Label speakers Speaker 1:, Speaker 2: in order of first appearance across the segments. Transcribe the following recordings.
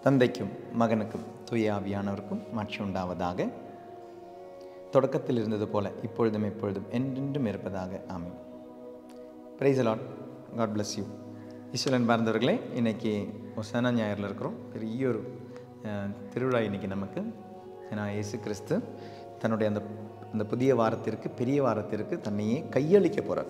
Speaker 1: தந்தைக்கும் மகனுக்கும் தூய ஆவியானவருக்கும் மாட்சி உண்டாவதாக தொடக்கத்தில் இருந்தது போல இப்பொழுதும் எப்பொழுதும் என்றென்றும் இருப்பதாக amen praise Lord God bless you ஈஸ்வரன் பார்ந்தவர்களே இன்னைக்கு ஒசானா ஞாயிறில் இருக்கிறோம் பெரிய ஒரு அஹ், திருவிழா இன்னைக்கு நமக்கு ஏன்னா இயேசு கிறிஸ்து தன்னுடைய அந்த அந்த புதிய வாரத்திற்கு பெரிய வாரத்திற்கு தன்னையே கையளிக்க போகிறார்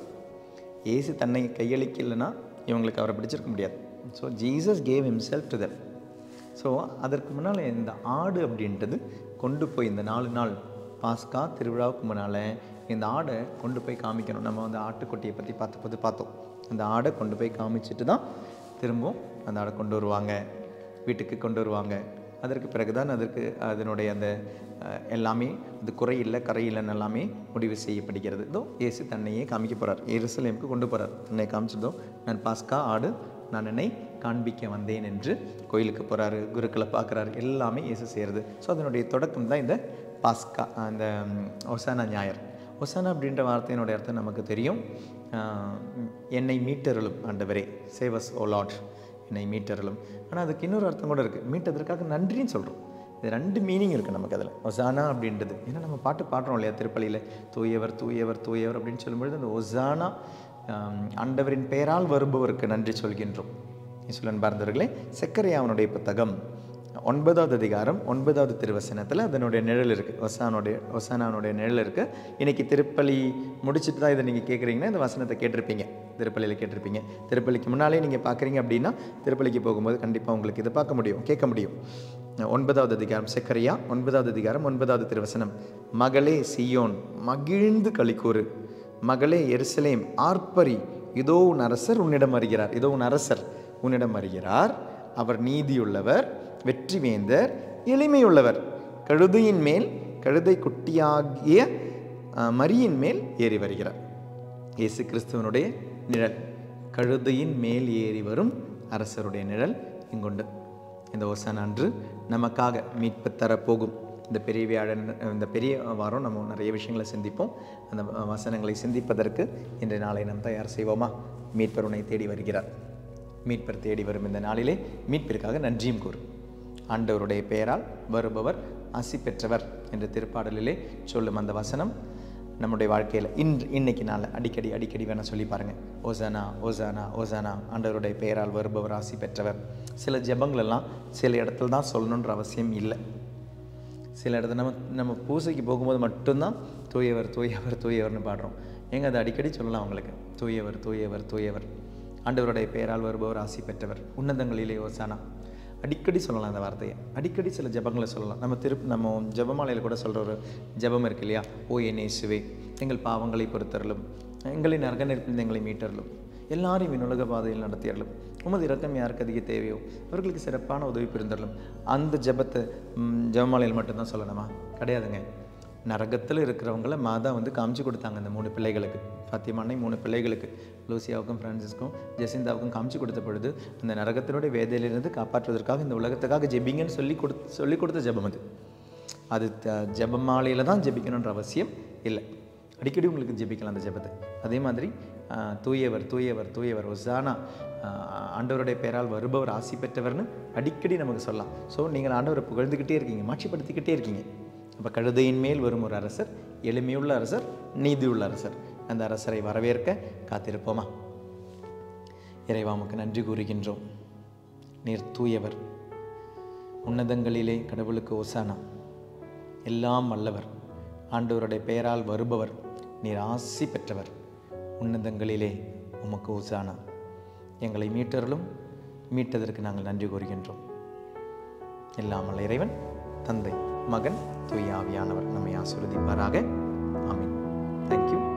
Speaker 1: இயேசு தன்னை கையளிக்கலைன்னா இவங்களுக்கு அவரை பிடிச்சிருக்க முடியாது so Jesus gave himself to them so அதற்கு முன்னால் இந்த ஆடு அப்படின்றது கொண்டு போய் இந்த நாலு நாள் பாஸ்கா திருவிழாவுக்கு முன்னால் இந்த ஆடை கொண்டு போய் காமிக்கணும் நம்ம வந்து ஆட்டுக்குட்டியை பற்றி பார்த்த போது பார்த்தோம் அந்த ஆடை கொண்டு போய் காமிச்சிட்டு தான் திரும்பவும் அந்த ஆடை கொண்டு வருவாங்க வீட்டுக்கு கொண்டு வருவாங்க அதற்கு பிறகு தான் அதற்கு அதனுடைய அந்த அஹ், எல்லாமே அது குறையில்லை கரையில்லைன்னு எல்லாமே முடிவு செய்யப்படுகிறது இதோ இயேசு தன்னையே காமிக்க போகிறார் எருசலேமுக்கு கொண்டு போகிறார் தன்னை காமிச்சதோ நான் பாஸ்கா ஆடு நான் என்னை காண்பிக்க வந்தேன் என்று கோயிலுக்கு போகிறாரு குருக்களை பார்க்குறாரு எல்லாமே இயேசு செய்கிறது ஸோ அதனுடைய தொடக்கம் தான் இந்த பாஸ்கா அந்த ம், ஒசானா ஞாயர் ஒசானா அப்படின்ற வார்த்தையினுடைய அர்த்தம் நமக்கு தெரியும் ஆஹ், என்னை மீட்டருளும் ஆண்டவரே சேவஸ் ஓ லாட் என்னை மீட்டருளும் ஆனால் அதுக்கு இன்னொரு அர்த்தம் கூட இருக்குது மீட்டதற்காக நன்றின்னு சொல்கிறோம் இது ரெண்டு மீனிங் இருக்குது நமக்கு அதில் ஒசானா அப்படின்றது ஏன்னா நம்ம பாட்டு பாடுறோம் இல்லையா திருப்பலியில் தூயவர் தூயவர் தூயவர் அப்படின்னு சொல்லும்பொழுது அந்த ஒசானா ஆம், ஆண்டவரின் பெயரால் வருபவருக்கு நன்றி சொல்கின்றோம் இசுலன் பார்ந்தவர்களே செக்கரையாவனுடைய புத்தகம் ஒன்பதாவது அதிகாரம் ஒன்பதாவது திருவசனத்தில் அதனுடைய நிழல் இருக்குது ஒசானுடைய ஒசானானுடைய நிழல் இருக்குது இன்றைக்கி திருப்பலி முடிச்சுட்டு தான் இதை நீங்கள் கேட்குறீங்கன்னா இந்த வசனத்தை கேட்டிருப்பீங்க திருப்பலியில் கேட்டிருப்பீங்க திருப்பலிக்கு முன்னாலே நீங்கள் பார்க்குறீங்க அப்படின்னா திருப்பலிக்கு போகும்போது கண்டிப்பாக உங்களுக்கு இதை பார்க்க முடியும் கேட்க முடியும் ஒன்பதாவது அதிகாரம் செக்கரியா ஒன்பதாவது அதிகாரம் ஒன்பதாவது திருவசனம் மகளே சியோன் மகிழ்ந்து களிக்கூறு மகளே எருசலேம் ஆர்ப்பரி இதோ உன் அரசர் உன்னிடம் வருகிறார் இதோ உன் அரசர் உன்னிடம் வருகிறார் அவர் நீதியுள்ளவர் வெற்றிவேந்தர் எளிமையுள்ளவர் கழுதையின் மேல் கழுதை குட்டியாகிய அஹ், மரியின் மேல் ஏறி வருகிறார் இயேசு கிறிஸ்துவனுடைய நிழல் கழுதையின் மேல் ஏறி வரும் அரசருடைய நிழல் இங்குண்டு இந்த ஒசன் அன்று நமக்காக மீட்பு தரப்போகும் இந்த பெரிய வியாழன் இந்த பெரிய வாரம் நம்ம நிறைய விஷயங்களை சிந்திப்போம் அந்த வசனங்களை சிந்திப்பதற்கு இன்றைய நாளை நாம் தயார் செய்வோமா மீட்பர் உன்னை தேடி வருகிறார் மீட்பர் தேடி வரும் இந்த நாளிலே மீட்பிற்காக நன்றியும் கூறு ஆண்டவருடைய பெயரால் வருபவர் ஆசி பெற்றவர் என்ற திருப்பாடலிலே சொல்லும் அந்த வசனம் நம்முடைய வாழ்க்கையில் இன்று இன்னைக்கு நாள் அடிக்கடி அடிக்கடி வேணால் சொல்லி பாருங்கள் ஓசானா ஓசானா ஓசானா ஆண்டவருடைய பெயரால் வருபவர் ஆசி பெற்றவர் சில ஜெபங்களெல்லாம் சில இடத்துல தான் சொல்லணுன்ற அவசியம் இல்லை சில இடத்துல நம்ம நம்ம பூசைக்கு போகும்போது மட்டும்தான் தூயவர் தூயவர் தூயவர்னு பாடுறோம் ஏங்க அதை அடிக்கடி சொல்லலாம் அவங்களுக்கு தூயவர் தூயவர் தூயவர் ஆண்டவருடைய பெயரால் வருபவர் ஆசி பெற்றவர் உன்னதங்களிலே ஓசானா அடிக்கடி சொல்லலாம் அந்த வார்த்தையை அடிக்கடி சில ஜெபங்களை சொல்லலாம் நம்ம திருப்பி நம்ம ஜெபமாலையில் கூட சொல்கிற ஒரு ஜெபம் இருக்கு இல்லையா ஓ என் இயேசுவே எங்கள் பாவங்களை பொறுத்தருளும் எங்களின் நரக நெருப்பில் எங்களை மீட்டருளும் எல்லாரையும் விண்ணுலக பாதையில் நடத்தியறலும் உமது இரக்கம் யாருக்கு அதிக தேவையோ அவர்களுக்கு சிறப்பான உதவி புரிந்தரலும் அந்த ஜெபத்தை ம், ஜெபமாலையில் மட்டும்தான் சொல்லணுமா கிடையாதுங்க நரகத்தில் இருக்கிறவங்கள மாதா வந்து காமிச்சு கொடுத்தாங்க அந்த மூணு பிள்ளைகளுக்கு பாத்தியமானை மூணு பிள்ளைகளுக்கு லூசியாவுக்கும் ஃப்ரான்சிஸ்க்கும் ஜெசிந்தாவுக்கும் காமிச்சு கொடுத்த பொழுது அந்த நரகத்தினுடைய வேதையிலிருந்து காப்பாற்றுவதற்காக இந்த உலகத்துக்காக ஜெபிங்கன்னு சொல்லி கொடுத்து சொல்லி கொடுத்த ஜெபம் அது அது த- ஜெபமாலையில் தான் ஜெபிக்கணுன்ற அவசியம் இல்லை அடிக்கடி உங்களுக்கு ஜெபிக்கலாம் அந்த ஜெபத்தை அதே மாதிரி ஆஹ், தூயவர் தூயவர் தூயவர் ஒசானா ஆண்டவருடைய பெயரால் வருபவர் ஆசி பெற்றவர்னு அடிக்கடி நமக்கு சொல்லலாம் ஸோ நீங்கள் ஆண்டவரை புகழ்ந்துக்கிட்டே இருக்கீங்க மாட்சிப்படுத்திக்கிட்டே இருக்கீங்க அப்போ கழுதையின் மேல் வரும் ஒரு அரசர் எளிமையுள்ள அரசர் நீதியுள்ள அரசர் அந்த அரசரை வரவேற்க காத்திருப்போமா இறைவா உமக்கு நன்றி கூறுகின்றோம் நீர் தூயவர் உன்னதங்களிலே கடவுளுக்கு ஒசானா எல்லாம் வல்லவர் ஆண்டவருடைய பெயரால் வருபவர் நீர் ஆசி பெற்றவர் உன்னதங்களிலே உமக்கு ஒசானா எங்களை மீட்டருளும் மீட்டதற்கு நாங்கள் நன்றி கூறுகின்றோம் எல்லாமல் இறைவன் தந்தை மகன் தூய ஆவியானவர் நம்மை ஆசீர்வதிப்பாராக ஆமீன் தேங்க்யூ